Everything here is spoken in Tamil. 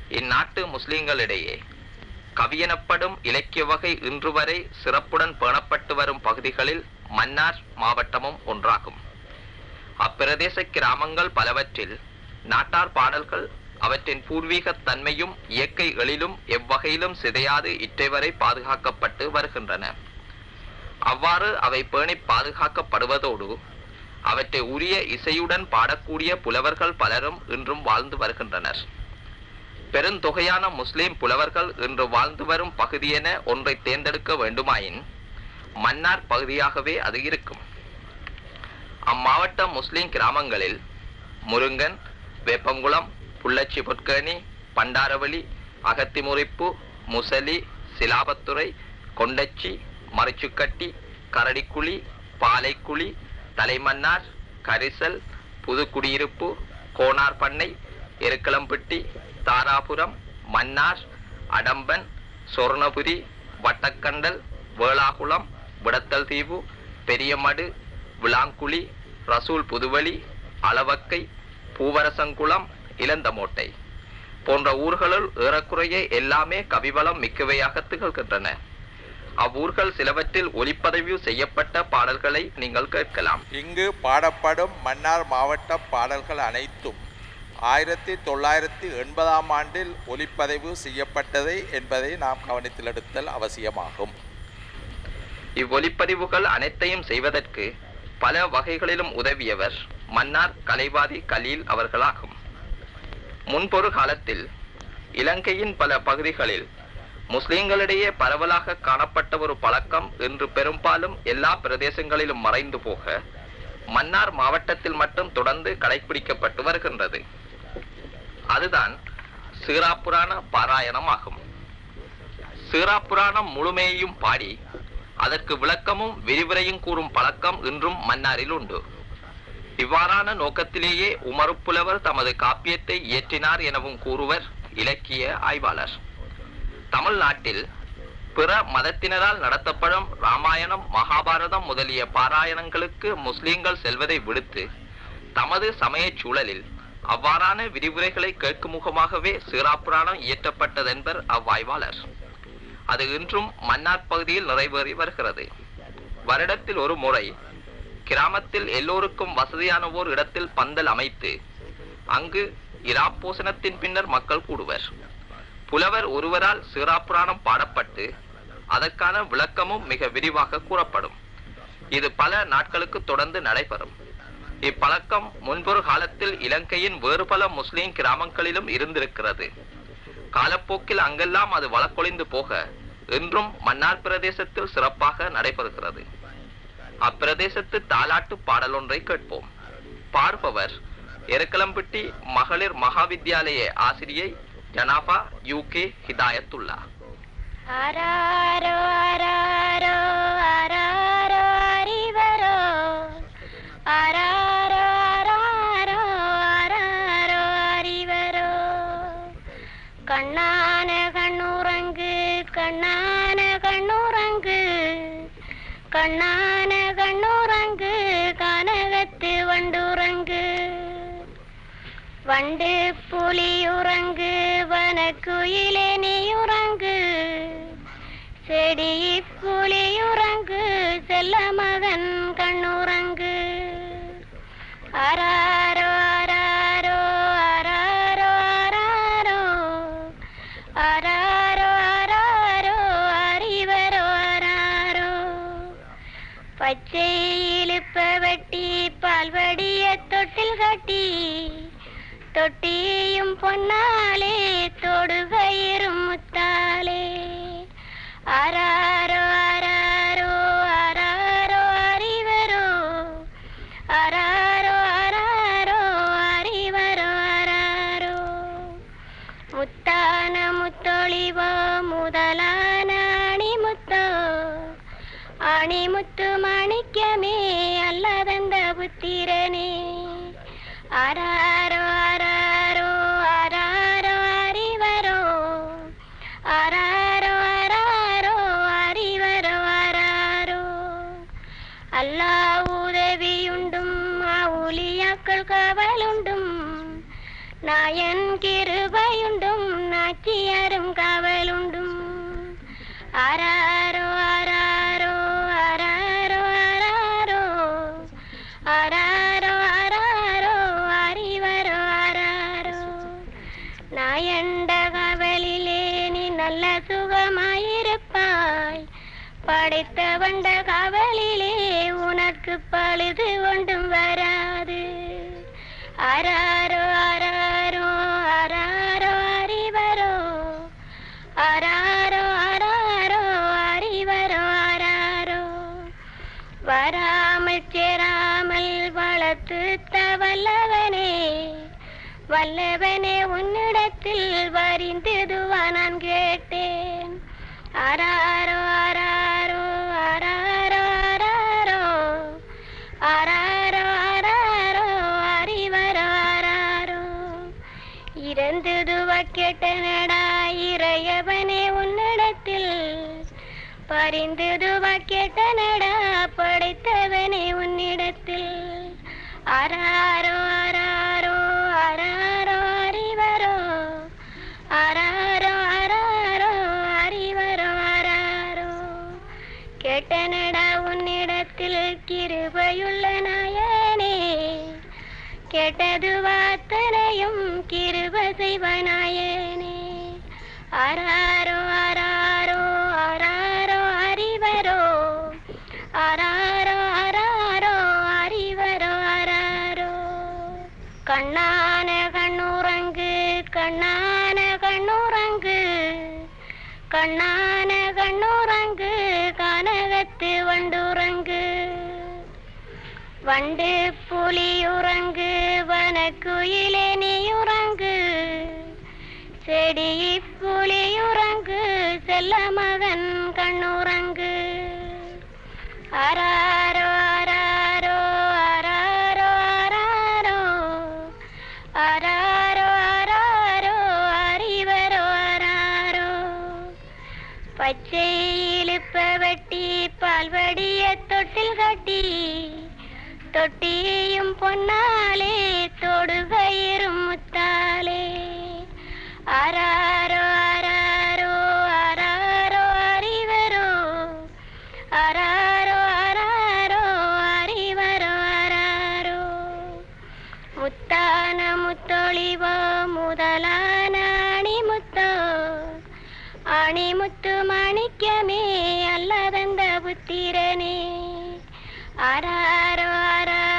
இந்நாட்டு முஸ்லிம்களிடையே கவியெனப்படும் இலக்கிய வகை இன்று வரை சிறப்புடன் பேணப்பட்டு வரும் பகுதிகளில் மன்னார் மாவட்டமும் ஒன்றாகும் அப்பிரதேச கிராமங்கள் பலவற்றில் நாட்டார் பாடல்கள் அவற்றின் பூர்வீக தன்மையும் இயற்கை எழிலும் எவ்வகையிலும் சிதையாது இற்றை வரை பாதுகாக்கப்பட்டு வருகின்றன அவ்வாறு அவை பேணி பாதுகாக்கப்படுவதோடு அவற்றை உரிய இசையுடன் பாடக்கூடிய புலவர்கள் பலரும் இன்றும் வாழ்ந்து வருகின்றனர் பெருந்தொகையான முஸ்லிம் புலவர்கள் இன்று வாழ்ந்து வரும் பகுதி என ஒன்றை தேர்ந்தெடுக்க வேண்டுமாயின் மன்னார் பகுதியாகவே அது இருக்கும் அம்மாவட்ட முஸ்லிம் கிராமங்களில் முருங்கன் வேப்பங்குளம் புள்ளச்சி பொற்கேணி பண்டாரவழி அகத்திமுறிப்பு முசலி சிலாபத்துறை கொண்டச்சி மறைச்சுக்கட்டி கரடிக்குழி பாலைக்குழி தலைமன்னார் கரிசல் புதுக்குடியிருப்பு கோனார் பண்ணை எருக்களம்பட்டி தாராபுரம் மன்னார் அடம்பன் சொர்ணபுரி வட்டக்கண்டல் வேளாகுளம் விடத்தல் தீவு பெரியமடு விளாங்குழி ரசூல் புதுவழி அளவக்கை பூவரசங்குளம் இளந்தமோட்டை போன்ற ஊர்களுள் ஏறக்குறைய எல்லாமே கவிவளம் மிக்கவையாக திகழ்கின்றன அவ்வூர்கள் சிலவற்றில் ஒலிப்பதிவு செய்யப்பட்ட பாடல்களை நீங்கள் கேட்கலாம் இங்கு பாடப்படும் மன்னார் மாவட்ட பாடல்கள் அனைத்தும் ஆயிரத்தி தொள்ளாயிரத்தி எண்பதாம் ஆண்டில் ஒலிப்பதிவு செய்யப்பட்டதை என்பதை நாம் கவனத்தில் எடுத்தல் அவசியமாகும் இவ்வொலிப்பதிவுகள் அனைத்தையும் செய்வதற்கு பல வகைகளிலும் உதவியவர் மன்னார் கலைவாதி கலீல் அவர்களாகும் முன்பொரு காலத்தில் இலங்கையின் பல பகுதிகளில் முஸ்லிம்களிடையே பரவலாக காணப்பட்ட ஒரு பழக்கம் இன்று பெரும்பாலும் எல்லா பிரதேசங்களிலும் மறைந்து போக மன்னார் மாவட்டத்தில் மட்டும் தொடர்ந்து கடைபிடிக்கப்பட்டு வருகின்றது அதுதான் சீராப்புராண பாராயணம் ஆகும் சீராப்புராணம் முழுமையையும் பாடி அதற்கு விளக்கமும் விரிவுரையும் கூறும் பழக்கம் இன்றும் மன்னாரில் உண்டு இவ்வாறான நோக்கத்திலேயே உமறுப்புலவர் தமது காப்பியத்தை இயற்றினார் எனவும் கூறுவர் இலக்கிய ஆய்வாளர் தமிழ்நாட்டில் பிற மதத்தினரால் நடத்தப்படும் ராமாயணம் மகாபாரதம் முதலிய பாராயணங்களுக்கு முஸ்லிம்கள் செல்வதை விடுத்து தமது சமயச் சூழலில் அவ்வாறான விரிவுரைகளை கேட்கும் முகமாகவே சீராப்புராணம் இயற்றப்பட்டதென்பர் அவ்வாய்வாளர் அது இன்றும் மன்னார் பகுதியில் நிறைவேறி வருகிறது வருடத்தில் ஒரு முறை கிராமத்தில் எல்லோருக்கும் வசதியான ஓர் இடத்தில் பந்தல் அமைத்து அங்கு இராப்போசனத்தின் பின்னர் மக்கள் கூடுவர் புலவர் ஒருவரால் சிறாப்புராணம் பாடப்பட்டு அதற்கான விளக்கமும் மிக விரிவாக கூறப்படும் இது பல நாட்களுக்கு தொடர்ந்து நடைபெறும் இப்பழக்கம் முன்பொரு காலத்தில் இலங்கையின் வேறு பல முஸ்லிம் கிராமங்களிலும் இருந்திருக்கிறது காலப்போக்கில் அங்கெல்லாம் அது வழக்கொழிந்து போக இன்றும் மன்னார் பிரதேசத்தில் சிறப்பாக நடைபெறுகிறது அப்பிரதேசத்து தாலாட்டு பாடலொன்றை கேட்போம் பாடுபவர் எருக்கலம்பட்டி மகளிர் மகாவித்யாலய ஆசிரியை ஜனாபா யூ கே ஹிதாயத்துல்லா ஆராரோ ஆராரோ ஆராரோ அறிவரோ ஆராரோ ஆராரோ ஆராரோ அறிவரோ கண்ணான கண்ணுறங்கு கண்ணான கண்ணுறங்கு கண்ணான கண்ணுறங்கு கனகத்து வண்டுறங்கு வண்டு புலியுறங்கு வனக்குயிலே நீயுறங்கு செடி புலியுறங்கு செல்ல மகன் கண்ணுறங்கு ஆராரோ ஆராரோ ஆராரோ ஆராரோ ஆராரோ ஆராரோ அறிவரோ ஆராரோ பச்சை இழுப்ப வெட்டி பால்வடிய தொட்டில் கட்டி தொட்டியும் பொன்னாலே தொடுகயிரும் முத்தாலே ஆராரோ ஆராரோ ஆராரோ அறிவரோ ஆராரோ ஆராரோ அறிவரோ ஆராரோ முத்தான முத்தொழிவோ முதலான அணிமுத்தோ அணிமுத்து மாணிக்கமே அல்லதந்த புத்திரனே ஆராரோ ஆராரோ ஆராரோ அறிவரோ ஆராரோ ஆராரோ அறிவரோ ஆராரோ அல்லாஹ் உதவியுண்டும் அவுலியாக்கள் கவலுண்டும் நாயன் கிருபையுண்டும் நாயண்ட காவலிலே நீ நல்ல சுகமாயிருப்பாய் படைத்த வண்ட காவலிலே உனக்கு பழுது ஒன்றும் வராது அராரோ அராரோ அராரோ அறிவரோ அராரோ அராரோ அறிவரோ அராரோ வராமல் சேராமல் வளர்த்து வல்லவனே வல்லவனே உன்னிடத்தில் வரிந்ததுவா நான் கேட்டேன் அராரோ அராரோ அராரோ அராரோ அராரோ அராரோ அறிவரோ அராரோ இறந்ததுவா கேட்டனடா இறையவனே உன்னிடத்தில் பரிந்ததுவா கேட்டனடா படைத்தவனே உன்னிடத்தில் அராரோ அராரோ அராரோ அறிவரோ அராரோ அராரோ அறிவரோ அராரோ கேட்டனடா உன்னிடத்தில் கிருபையுள்ள நாயனே கேட்டது வாத்தனையும் கிருப செய்வனாயனே அராரோ அராரோ அராரோ அறிவரோ அராரோ அராரோ அறிவரோ அராரோ கண்ணான கண்ணுறங்கு கண்ணான கண்ணுறங்கு கண்ணான கண்ணுறங்கு கனகத்து வண்டுறங்கு வண்டு புலியுறங்கு வனக்குயிலே நீயுறங்கு செடி புலியுறங்கு செல்ல மகன் கண்ணுறங்கு அராரோ அராரோ அராரோ அராரோ அராரோ அராரோ அறிவரோ அராரோ பச்சை இழுப்ப வெட்டி பால்வடிய தொட்டில் கட்டி தொட்டியும் பொன்னாலே தொடுகயிரும் முத்தாலே அராரோ அராரோ அராரோ அறிவரோ அராரோ அராரோ அறிவரோ அராரோ முத்தான முத்தொழிவோ முதலான அணிமுத்தோ அணிமுத்து மாணிக்கமே அல்லதந்த புத்திரனே அராரோ அரா